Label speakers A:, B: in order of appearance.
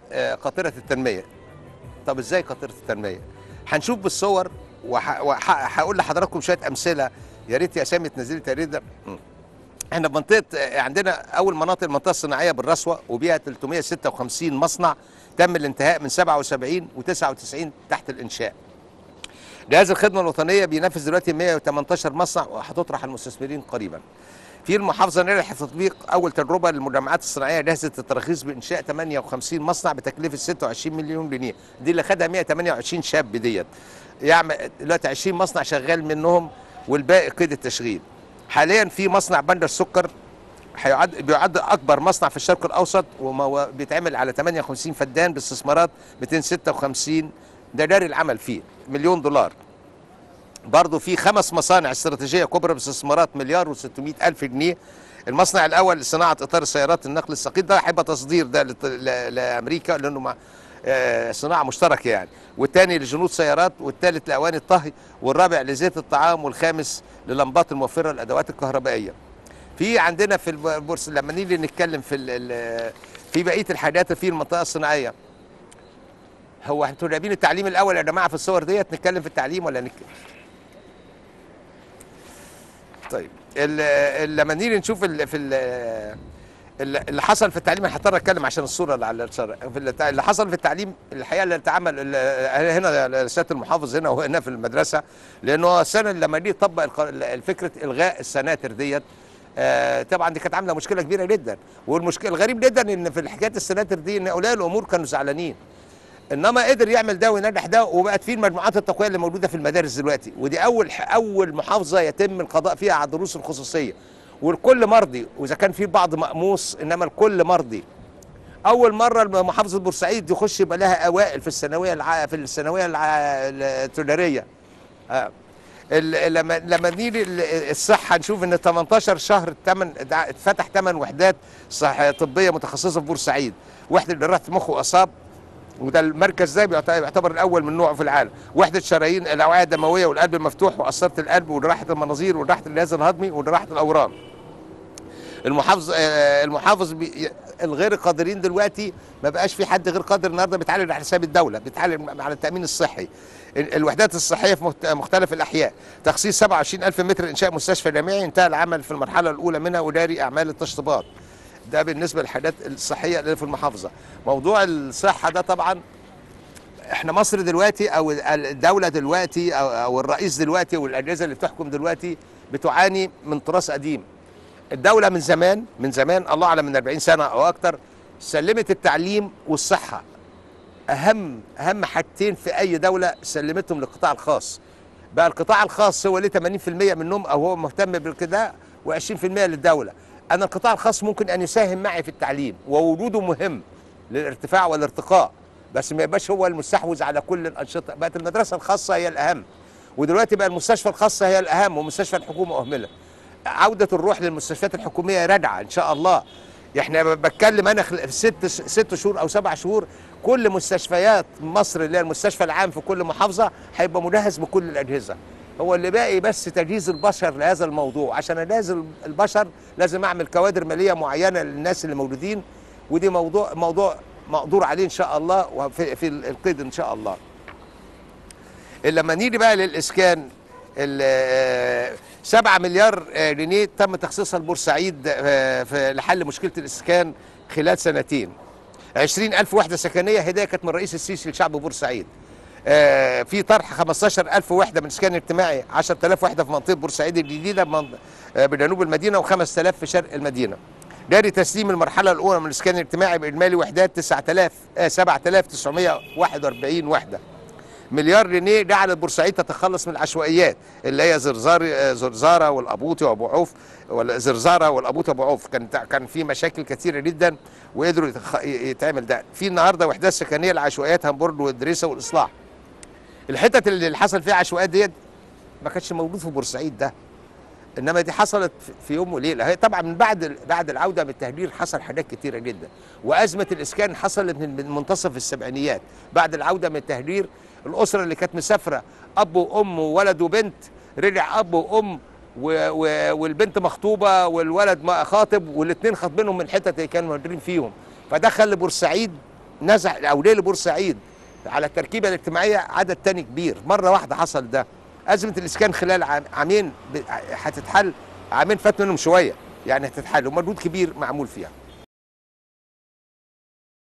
A: آه، قاطره التنميه طب ازاي قاطره التنميه هنشوف بالصور وهقول لحضراتكم شويه امثله يا ريت يا سامي تنزلي تقرير ده م. احنا في منطقه آه، عندنا اول مناطق المنطقه الصناعيه بالرسوه وبيها 356 مصنع تم الانتهاء من 77 و99 تحت الانشاء جهاز الخدمه الوطنيه بينفذ دلوقتي 118 مصنع وهتطرح المستثمرين قريبا في المحافظه نجح في تطبيق اول تجربه للمجمعات الصناعيه جاهزه التراخيص بانشاء 58 مصنع بتكلفه 26 مليون جنيه دي اللي خدها 128 شاب ديت يعمل دلوقتي 20 مصنع شغال منهم والباقي قيد التشغيل حاليا في مصنع بندر السكر هيعد بيعد اكبر مصنع في الشرق الاوسط وبيتعمل على 58 فدان باستثمارات 256 ده داري العمل فيه مليون دولار برضه في خمس مصانع استراتيجيه كبرى باستثمارات مليار و600 الف جنيه المصنع الاول لصناعه اطار السيارات النقل الثقيل ده هيبقى تصدير ده لت- ل- لامريكا لانه مع آه، صناعه مشتركه يعني والثاني لجنود سيارات والثالث لاواني الطهي والرابع لزيت الطعام والخامس للمبات الموفره للادوات الكهربائيه في عندنا في البورصه لما نيجي نتكلم في ال- ال- في بقيه الحاجات في المنطقه الصناعيه هو انتوا جايبين التعليم الاول يا جماعه في الصور ديت نتكلم في التعليم ولا نتكلم طيب ال- ال- لما نيجي نشوف ال في ال ال- اللي حصل في التعليم انا هضطر اتكلم عشان الصوره اللي على الشارع في الت- اللي حصل في التعليم الحقيقه اللي اتعمل ال- هنا سياده المحافظ هنا وهنا في المدرسه لانه السنه لما جه طبق الق- فكره الغاء السناتر ديت آه، طبعا دي كانت عامله مشكله كبيره جدا والمشكله الغريب جدا ان في حكايه السناتر دي ان اولياء الامور كانوا زعلانين انما قدر يعمل ده وينجح ده وبقت فيه المجموعات التقويه اللي موجوده في المدارس دلوقتي ودي اول اول محافظه يتم القضاء فيها على الدروس الخصوصيه والكل مرضي واذا كان في بعض مقموص انما الكل مرضي اول مره محافظه بورسعيد يخش يبقى لها اوائل في الثانويه الع... في الثانويه الع... التجاريه آه. ال- لما لما نيجي ال- الصحه نشوف ان 18 شهر تمن اتفتح 8 وحدات صح طبيه متخصصه في بورسعيد وحده جراحه مخ واعصاب وده المركز ده بيعت- بيعتبر الاول من نوعه في العالم وحده شرايين الاوعيه الدمويه والقلب المفتوح وقسطره القلب وجراحه المناظير وجراحه الجهاز الهضمي وجراحه الاورام المحافظ آه، المحافظ بي- الغير قادرين دلوقتي ما بقاش في حد غير قادر النهارده بيتعالج على حساب الدوله بيتعالج على التامين الصحي ال- الوحدات الصحيه في مخت- مختلف الاحياء تخصيص 27000 متر انشاء مستشفى جامعي انتهى العمل في المرحله الاولى منها وداري اعمال التشطيبات ده بالنسبه للحاجات الصحيه اللي في المحافظه موضوع الصحه ده طبعا احنا مصر دلوقتي او الدوله دلوقتي او, أو الرئيس دلوقتي والاجهزه اللي بتحكم دلوقتي بتعاني من تراث قديم الدوله من زمان من زمان الله اعلم من 40 سنه او اكتر سلمت التعليم والصحه اهم اهم حاجتين في اي دوله سلمتهم للقطاع الخاص بقى القطاع الخاص هو ليه 80% منهم او هو مهتم بالكده و20% للدوله انا القطاع الخاص ممكن ان يساهم معي في التعليم ووجوده مهم للارتفاع والارتقاء بس ما يبقاش هو المستحوذ على كل الانشطه بقت المدرسه الخاصه هي الاهم ودلوقتي بقى المستشفى الخاصه هي الاهم ومستشفى الحكومه اهمله عوده الروح للمستشفيات الحكوميه راجعه ان شاء الله احنا ب- بتكلم انا خل- في ست ست شهور او سبع شهور كل مستشفيات مصر اللي هي المستشفى العام في كل محافظه هيبقى مجهز بكل الاجهزه هو اللي باقي بس تجهيز البشر لهذا الموضوع عشان اجهز البشر لازم اعمل كوادر ماليه معينه للناس اللي موجودين ودي موضوع موضوع مقدور عليه ان شاء الله وفي في القيد ان شاء الله لما نيجي بقى للاسكان ال 7 مليار آه، جنيه تم تخصيصها لبورسعيد آه، في- لحل مشكله الاسكان خلال سنتين 20 ألف وحدة سكنية هدية كانت من الرئيس السيسي لشعب بورسعيد آه، في طرح 15 ألف وحدة من إسكان اجتماعي 10000 وحدة في منطقة بورسعيد الجديدة بمن- آه، بجنوب المدينة و5000 في شرق المدينة جاري تسليم المرحلة الأولى من الإسكان الاجتماعي بإجمالي وحدات 9000 آه، 7941 وحدة مليار جنيه جعل بورسعيد تتخلص من العشوائيات اللي هي زرزار آه، زرزاره والابوطي وابو عوف ولا زرزاره والابوطي وابو عوف كان كان في مشاكل كثيره جدا وقدروا يتخ- يتعمل ده في النهارده وحدات سكنيه لعشوائيات هامبورج والدريسه والاصلاح الحتت اللي حصل فيها عشوائيات ديت ما كانش موجود في بورسعيد ده انما دي حصلت في- في يوم وليله هي طبعا من بعد بعد العوده من التهجير حصل حاجات كتيره جدا وازمه الاسكان حصلت من من منتصف السبعينيات بعد العوده من التهجير الاسره اللي كانت مسافره اب وام وولد وبنت رجع اب وام و و والبنت مخطوبه والولد ما خاطب والاثنين خاطبينهم من حتت اللي كانوا مهاجرين فيهم فده خلى بورسعيد نزح او ليه لبورسعيد على التركيبه الاجتماعيه عدد تاني كبير مره واحده حصل ده ازمه الاسكان خلال عام عامين ب- هتتحل عامين فات منهم شويه يعني هتتحل ومجهود كبير معمول فيها